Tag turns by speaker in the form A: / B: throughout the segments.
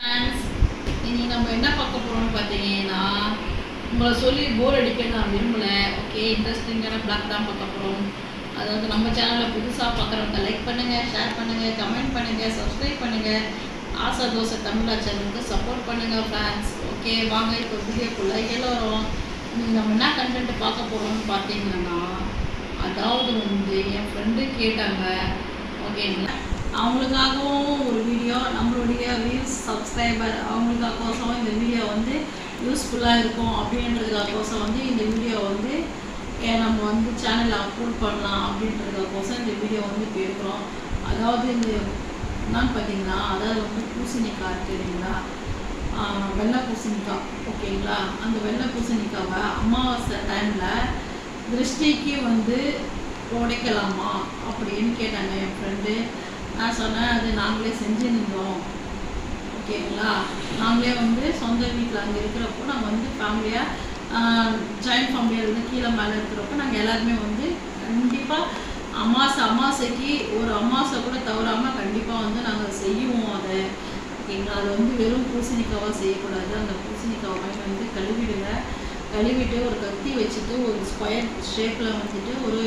A: friends இனி நம்ம என்ன பார்க்க போகிறோம்னு பார்த்தீங்கன்னா உங்களை சொல்லி போர் அடிக்க நான் விரும்பலை ஓகே இன்ட்ரெஸ்டிங்கான பிளாக் தான் பார்க்க போகிறோம் அதாவது நம்ம சேனலில் புதுசாக பார்க்குறவங்க லைக் பண்ணுங்கள் ஷேர் பண்ணுங்கள் கமெண்ட் பண்ணுங்கள் சப்ஸ்கிரைப் பண்ணுங்கள் ஆசா தோசை தமிழா சேனலுக்கு சப்போர்ட் பண்ணுங்கள் ஃப்ரெண்ட்ஸ் ஓகே வாங்க இப்போ வீடியோக்குள்ளே எல்லோரும் இன்னைக்கு நம்ம என்ன கண்டென்ட் பார்க்க போகிறோம்னு பார்த்தீங்கன்னா அதாவது வந்து என் ஃப்ரெண்டு கேட்டாங்க ஓகேங்களா அவங்களுக்காகவும் ஒரு வீடியோ நம்மளுடைய வியூஸ் சப்ஸ்கிரைபர் அவங்களுக்காகோசம் இந்த வீடியோ வந்து யூஸ்ஃபுல்லாக இருக்கும் அப்படின்றதுக்காகோசம் வந்து இந்த வீடியோ வந்து ஏன் நம்ம வந்து சேனலில் அப்லோட் பண்ணலாம் அப்படின்றதுக்காகோசம் இந்த வீடியோ வந்து போயிருக்கிறோம் அதாவது இந்த என்னன்னு பார்த்தீங்கன்னா அதாவது வந்து பூசணிக்காய் இருக்கு இல்லைங்களா ஆஹ் வெள்ளை பூசணிக்காய் ஓகேங்களா அந்த வெள்ளை பூசணிக்காவை அமாவாசை டைமில் திருஷ்டிக்கு வந்து உடைக்கலாமா அப்படின்னு கேட்டாங்க என் ஃப்ரெண்டு நான் சொன்னேன் அது நாங்களே செஞ்சு நின்றோம் ஓகேங்களா நாங்களே வந்து சொந்த வீட்டில் அங்கே இருக்கிறப்போ நாங்கள் வந்து ஃபேமிலியாக ஜாயின்ட் ஃபேமிலியாக இருந்து கீழே மேலே இருக்கிறப்போ நாங்கள் எல்லாருமே வந்து கண்டிப்பாக அமாசை அமாசைக்கு ஒரு அமாசை கூட தவறாமல் கண்டிப்பாக வந்து நாங்கள் செய்வோம் அதை ஓகேங்களா அது வந்து வெறும் பூசணிக்காவாக செய்யக்கூடாது அந்த பூசணிக்காவை வாங்கி வந்து கழுவிடுங்க கழுவிட்டு ஒரு கத்தி வச்சுட்டு ஒரு ஸ்கொயர் ஷேப்பில் வந்துட்டு ஒரு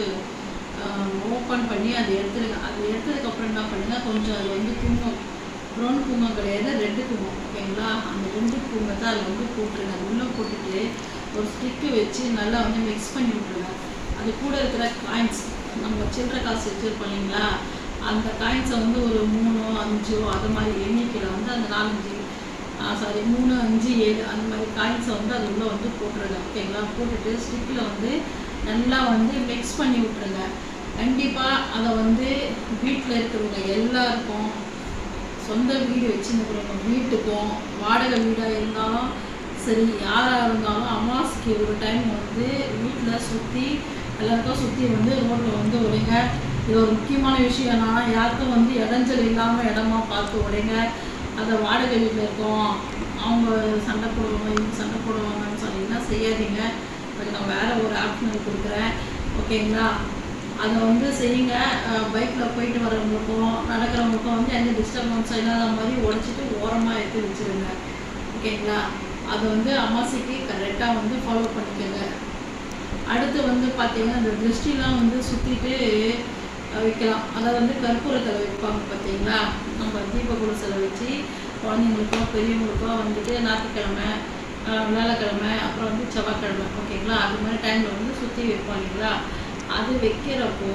A: ஓப்பன் பண்ணி அதை எடுத்துருங்க அது எடுத்ததுக்கப்புறம் என்ன பண்ணுங்கள் கொஞ்சம் அது வந்து குங்குமம் ப்ரௌன் குங்குமம் கிடையாது ரெட்டு குங்குமம் ஓகேங்களா அந்த ரெண்டு குங்குமத்தை அதில் வந்து போட்டுருங்க அது உள்ளே போட்டுட்டு ஒரு ஸ்டிக்கு வச்சு நல்லா வந்து மிக்ஸ் பண்ணி விட்ருங்க அது கூட இருக்கிற காயின்ஸ் நம்ம சில்லற காசு வச்சுருப்போம் இல்லைங்களா அந்த காயின்ஸை வந்து ஒரு மூணோ அஞ்சோ அது மாதிரி எண்ணிக்கையில் வந்து அந்த நாலஞ்சு சாரி மூணு அஞ்சு ஏழு அந்த மாதிரி காயின்ஸை வந்து அது உள்ளே வந்து போட்டுருங்க ஓகேங்களா போட்டுட்டு ஸ்டிக்கில் வந்து நல்லா வந்து மிக்ஸ் பண்ணி விட்ருங்க கண்டிப்பாக அதை வந்து வீட்டில் இருக்கிறவங்க எல்லாருக்கும் சொந்த வீடு வச்சுருக்கிறவங்க வீட்டுக்கும் வாடகை வீடாக இருந்தாலும் சரி யாராக இருந்தாலும் அமாவாசைக்கு ஒரு டைம் வந்து வீட்டில் சுற்றி எல்லாருக்கும் சுற்றி வந்து ரோட்டில் வந்து உடைங்க இது ஒரு முக்கியமான விஷயம் என்னன்னா யாருக்கும் வந்து இடைஞ்சல் இல்லாமல் இடமா பார்த்து உடைங்க அதை வாடகை வீட்டில் இருக்கோம் அவங்க சண்டை போடுவாங்க இவங்க சண்டை போடுவாங்கன்னு சொன்னீங்கன்னா செய்யாதீங்க அதுக்கு நான் வேறு ஒரு ஆப்ஷனல் கொடுக்குறேன் ஓகேங்களா அதை வந்து செய்யுங்க பைக்கில் போயிட்டு வரவங்களுக்கும் நடக்கிறவங்களுக்கும் வந்து எந்த டிஸ்டர்பன்ஸும் இல்லாத மாதிரி உடச்சிட்டு ஓரமாக எடுத்து வச்சுருங்க ஓகேங்களா அதை வந்து அமாசைக்கு கரெக்டாக வந்து ஃபாலோ பண்ணிக்கோங்க அடுத்து வந்து பார்த்தீங்கன்னா இந்த திருஷ்டிலாம் வந்து சுற்றிட்டு வைக்கலாம் அதாவது வந்து கற்பூரத்தில் வைப்பாங்க பார்த்தீங்களா நம்ம தீபகுலசில் வச்சு குழந்தைங்களுக்கோ பெரியவங்களுக்கோ வந்துட்டு ஞாயிற்றுக்கிழமை வியாழக்கிழமை அப்புறம் வந்து செவ்வாய்க்கிழமை ஓகேங்களா அது மாதிரி டைமில் வந்து சுற்றி வைப்போம் இல்லைங்களா அது வைக்கிறப்போ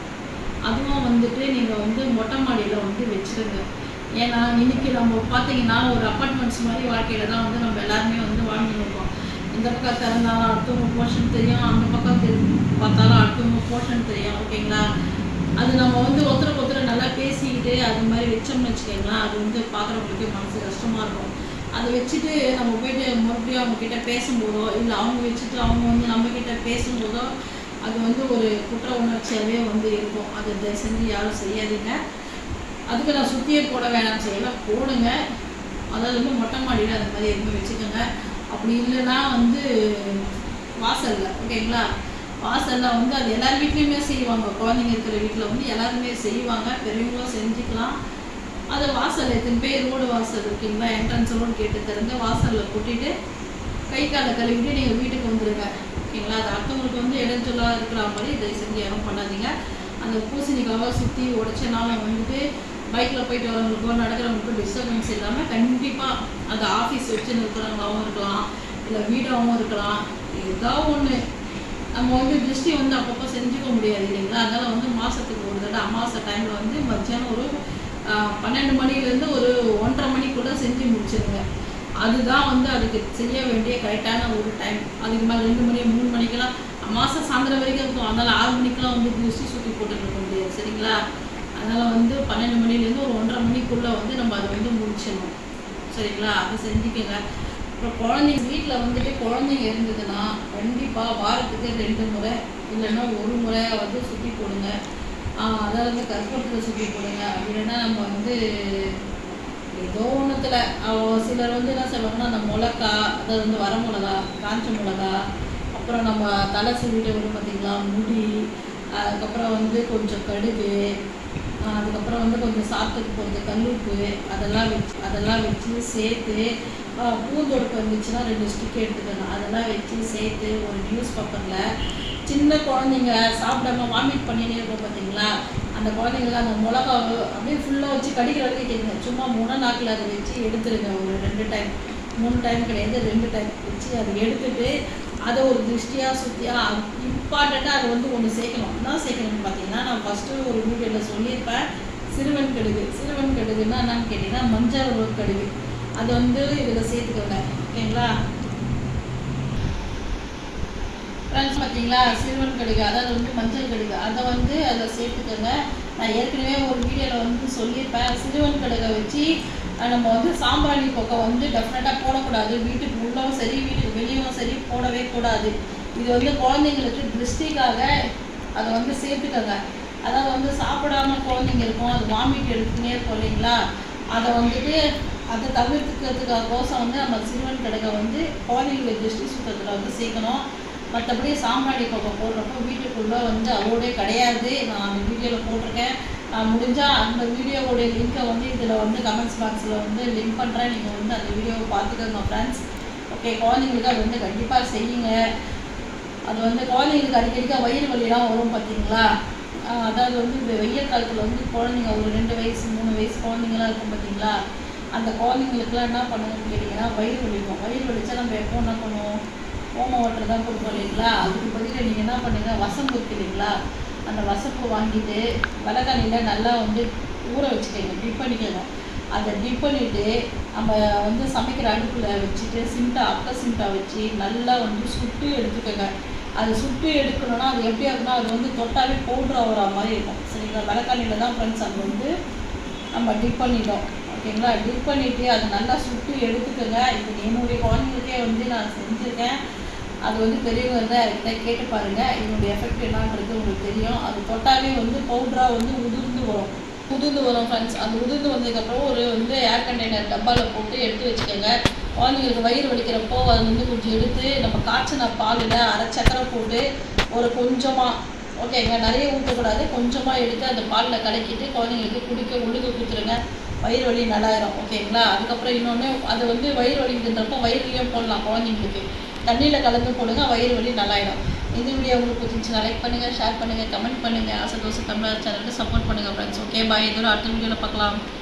A: அதுவும் வந்துட்டு நீங்கள் வந்து மொட்டை மாடியில் வந்து வச்சுருங்க ஏன்னா இன்னைக்கு நம்ம பார்த்தீங்கன்னா ஒரு அப்பார்ட்மெண்ட்ஸ் மாதிரி வாழ்க்கையில் தான் வந்து நம்ம எல்லாருமே வந்து வாழ்ந்துட்டு இருக்கோம் இந்த பக்கம் திறந்தாலும் அடுத்தவங்க போர்ஷன் தெரியும் அந்த பக்கம் தெரி பார்த்தாலும் அடுத்தவங்க போர்ஷன் தெரியும் ஓகேங்களா அது நம்ம வந்து ஒருத்தருக்கு ஒருத்தர் நல்லா பேசிக்கிட்டு அது மாதிரி வச்சோம்னு வச்சுக்கோங்களேன் அது வந்து பார்க்குறவங்களுக்கு மனசு கஷ்டமாக இருக்கும் அதை வச்சுட்டு நம்ம போயிட்டு மறுபடியும் அவங்க கிட்ட பேசும்போதோ இல்லை அவங்க வச்சுட்டு அவங்க வந்து நம்ம கிட்ட பேசும்போதோ அது வந்து ஒரு குற்ற உணர்ச்சியாகவே வந்து இருக்கும் அது தயவு செஞ்சு யாரும் செய்யாதீங்க அதுக்கு நான் சுற்றியே போட வேணாம்னு செய்யல போடுங்க அதாவது வந்து மொட்டை மாடியில் அது மாதிரி எதுவுமே வச்சுக்கோங்க அப்படி இல்லைன்னா வந்து வாசலில் ஓகேங்களா வாசலில் வந்து அது எல்லார் வீட்லேயுமே செய்வாங்க குழந்தைங்க இருக்கிற வீட்டில் வந்து எல்லாருமே செய்வாங்க பெரியவங்களும் செஞ்சுக்கலாம் அது வாசல் எத்தனை பேர் ரோடு வாசல் இருக்கீங்களா என்ட்ரன்ஸ் ரோடு கேட்டு தருங்க வாசலில் கூட்டிட்டு கை காலை கழுவிட்டு நீங்கள் வீட்டுக்கு வந்துடுங்க ஓகேங்களா அது அடுத்தவங்களுக்கு வந்து இடைஞ்சலாக இருக்கிற மாதிரி தயவு செஞ்சு யாரும் பண்ணாதீங்க அந்த பூசணிக்காவை சுற்றி உடச்சனால வந்துட்டு பைக்கில் போயிட்டு வரவங்களுக்கோ நடக்கிறவங்களுக்கோ டிஸ்டர்பன்ஸ் இல்லாமல் கண்டிப்பாக அது ஆஃபீஸ் வச்சு இருக்கிறவங்களாகவும் இருக்கலாம் இல்லை வீடாகவும் இருக்கலாம் ஏதோ ஒன்று நம்ம வந்து திருஷ்டி வந்து அப்பப்போ செஞ்சுக்க முடியாது இல்லைங்களா அதனால் வந்து மாதத்துக்கு ஒரு தடவை அமாவாசை டைமில் வந்து மத்தியானம் ஒரு பன்னெண்டு மணிலேருந்து ஒரு ஒன்றரை மணிக்குள்ளே செஞ்சு முடிச்சிருங்க அதுதான் வந்து அதுக்கு செய்ய வேண்டிய கரெக்டான ஒரு டைம் அதுக்கு மேலே ரெண்டு மணி மூணு மணிக்கெல்லாம் மாதம் சாயந்தரம் வரைக்கும் இருக்கும் அதனால் ஆறு மணிக்கெல்லாம் வந்து திருஷ்டி சுற்றி போட்டுட்டு இருக்க முடியாது சரிங்களா அதனால் வந்து பன்னெண்டு மணிலேருந்து ஒரு ஒன்றரை மணிக்குள்ளே வந்து நம்ம அதை வந்து முடிச்சிடணும் சரிங்களா அதை செஞ்சுக்கோங்க அப்புறம் குழந்தைங்க வீட்டில் வந்துட்டு குழந்தைங்க இருந்ததுன்னா கண்டிப்பாக வாரத்துக்கு ரெண்டு முறை இல்லைன்னா ஒரு முறை வந்து சுற்றி போடுங்க அதாவது வந்து கற்பூரத்தில் சுற்றி போடுங்க அப்படின்னா நம்ம வந்து ஏதோ ஒன்றுத்தில் சிலர் வந்து என்ன சொல்லுவாங்கன்னா அந்த மிளகா அதாவது வந்து வர மிளகா காஞ்ச மிளகா அப்புறம் நம்ம தலை சீவிட்டு வரும் பார்த்தீங்களா முடி அதுக்கப்புறம் வந்து கொஞ்சம் கடுகு ஆஹ் அதுக்கப்புறம் வந்து கொஞ்சம் சாப்பிட்டுக்கு போகிறது கல்லுப்பு அதெல்லாம் வச்சு அதெல்லாம் வச்சு சேர்த்து ஆஹ் பூந்தொடுப்பு இருந்துச்சுன்னா ரெண்டு ஸ்டிக் எடுத்துக்கணும் அதெல்லாம் வச்சு சேர்த்து ஒரு நியூஸ் பேப்பரில் சின்ன குழந்தைங்க சாப்பிடாம வாமிட் பண்ணினே இருக்கும் பார்த்தீங்களா அந்த குழந்தைங்களுக்கு அந்த மிளகாவை அப்படியே ஃபுல்லாக வச்சு கடிக்கிற வரைக்கும் கேட்குங்க சும்மா முனை நாக்கில் அதை வச்சு எடுத்துருங்க ஒரு ரெண்டு டைம் மூணு டைம் கிடையாது ரெண்டு டைம் வச்சு அதை எடுத்துட்டு அதை ஒரு திருஷ்டியாக சுற்றியாக இம்பார்ட்டண்ட்டாக அதை வந்து ஒன்று சேர்க்கணும் என்ன சேர்க்கணும்னு பார்த்தீங்கன்னா நான் ஃபஸ்ட்டு ஒரு வீடியோவில் சொல்லியிருப்பேன் சிறுவன் கடுகு சிறுவன் கடுகுன்னா என்னன்னு கேட்டிங்கன்னா மஞ்சள் ஒரு கடுகு அது வந்து இதில் சேர்த்துக்கோங்க ஓகேங்களா ஃப்ரெண்ட்ஸ் பார்த்தீங்களா சிறுவன் கடுகு அதாவது வந்து மஞ்சள் கடுகு அதை வந்து அதில் சேர்த்துக்கோங்க நான் ஏற்கனவே ஒரு வீடியோவில் வந்து சொல்லியிருப்பேன் சிறுவன் கடுகை வச்சு அஹ், நம்ம வந்து சாம்பிராணி பொக்கை வந்து டெஃபினட்டாக போடக்கூடாது வீட்டுக்கு உள்ளவும் சரி வீட்டுக்கு வெளியவும் சரி போடவே கூடாது இது வந்து குழந்தைங்களுக்கு திருஷ்டிக்காக அதை வந்து சேர்த்துக்கோங்க அதாவது வந்து சாப்பிடாம குழந்தைங்க இருக்கும் அது வாமிட் எடுத்துனே இருக்கும் இல்லைங்களா அதை வந்துட்டு அதை தவிர்த்துக்கிறதுக்காக கோசம் வந்து நம்ம சிறுவன் கடுகை வந்து குழந்தைங்களுக்கு திருஷ்டி சுத்தத்தில் வந்து சேர்க்கணும் மற்றபடி சாம்பிராணி பொக்கை போடுறப்போ வீட்டுக்குள்ளே வந்து அவோடே கிடையாது நான் அந்த வீடியோவில் போட்டிருக்கேன் நான் முடிஞ்சால் அந்த வீடியோவோடைய லிங்க்கை வந்து இதில் வந்து கமெண்ட்ஸ் பாக்ஸில் வந்து லிங்க் பண்ணுறேன் நீங்கள் வந்து அந்த வீடியோவை பார்த்துக்கோங்க ஃப்ரெண்ட்ஸ் ஓகே குழந்தைங்களுக்கு அது வந்து கண்டிப்பாக செய்யுங்க அது வந்து குழந்தைங்களுக்கு அடிக்கடிக்க வயிறு வலிலாம் வரும் பார்த்தீங்களா ஆஹ் அதாவது வந்து இந்த வெயில் காலத்தில் வந்து குழந்தைங்க ஒரு ரெண்டு வயசு மூணு வயசு குழந்தைங்களாம் இருக்கும் பார்த்தீங்களா அந்த குழந்தைங்களுக்குலாம் என்ன பண்ணுங்கன்னு கேட்டிங்கன்னா வயிறு வலிக்கும் வயிறு வலிச்சா நம்ம எப்போ என்ன பண்ணுவோம் ஓம வாட்டர் தான் கொடுப்போம் இல்லைங்களா அதுக்கு பதிலாக நீங்கள் என்ன பண்ணுங்க வசம்பு இருக்கு இல்லைங்களா அந்த வசம்பு வாங்கிட்டு விளக்கண்ணியில் நல்லா வந்து ஊற வச்சுக்கோங்க டிப் பண்ணிக்கோங்க அதை டிப் பண்ணிவிட்டு நம்ம வந்து சமைக்கிற அடுப்பில் வச்சுட்டு சிம்டா அப்ப சிம்டா வச்சு நல்லா வந்து சுட்டு எடுத்துக்கோங்க அது சுட்டு எடுக்கணும்னா அது எப்படி ஆகும்னா அது வந்து தொட்டாலே பவுட்ரு ஆகிற மாதிரி இருக்கும் சரிங்களா விளக்கண்ணியில் தான் ஃப்ரெண்ட்ஸ் அது வந்து நம்ம டிப் பண்ணிட்டோம் ஓகேங்களா டிப் பண்ணிவிட்டு அது நல்லா சுட்டு எடுத்துக்கோங்க இப்போ என்னுடைய குழந்தைங்களுக்கே வந்து நான் செஞ்சுருக்கேன் அது வந்து பெரியவங்க தான் என்கிட்ட கேட்டு பாருங்கள் இதனுடைய எஃபெக்ட் என்னன்றது உங்களுக்கு தெரியும் அது தொட்டாலே வந்து பவுட்ராக வந்து உதிர்ந்து வரும் உதிர்ந்து வரும் ஃப்ரெண்ட்ஸ் அந்த உதிர்ந்து வந்ததுக்கப்புறம் ஒரு வந்து ஏர் கண்டெய்னர் டப்பாவில் போட்டு எடுத்து வச்சுக்கோங்க குழந்தைங்களுக்கு வயிறு வலிக்கிறப்போ அதை வந்து கொஞ்சம் எடுத்து நம்ம காய்ச்சின பாலில் அரை சக்கரை போட்டு ஒரு கொஞ்சமாக ஓகேங்க நிறைய ஊற்றக்கூடாது கொஞ்சமாக எடுத்து அந்த பாலில் கலக்கிட்டு குழந்தைங்களுக்கு குடிக்க உள்ளுக்கு கொடுத்துருங்க வயிறு வலி நல்லாயிரும் ஓகேங்களா அதுக்கப்புறம் இன்னொன்று அது வந்து வயிறு வலிக்குதுன்றப்போ வயிறுலையும் போடலாம் குழந்தைங்களுக்கு தண்ணியில் கலந்து போடுங்க வயிறு வலி நல்லாயிடும் இந்த வீடியோ உங்களுக்கு பிடிச்சிருந்துச்சுன்னா லைக் பண்ணுங்கள் ஷேர் பண்ணுங்கள் கமெண்ட் பண்ணுங்கள் ஆசை தோசை தமிழர் சேனலுக்கு சப்போர்ட் பண்ணுங்கள் ஃப்ரெண்ட்ஸ் ஓகே பாய் இதோட அடுத்த வீடியோவில் பார்க்கலாம்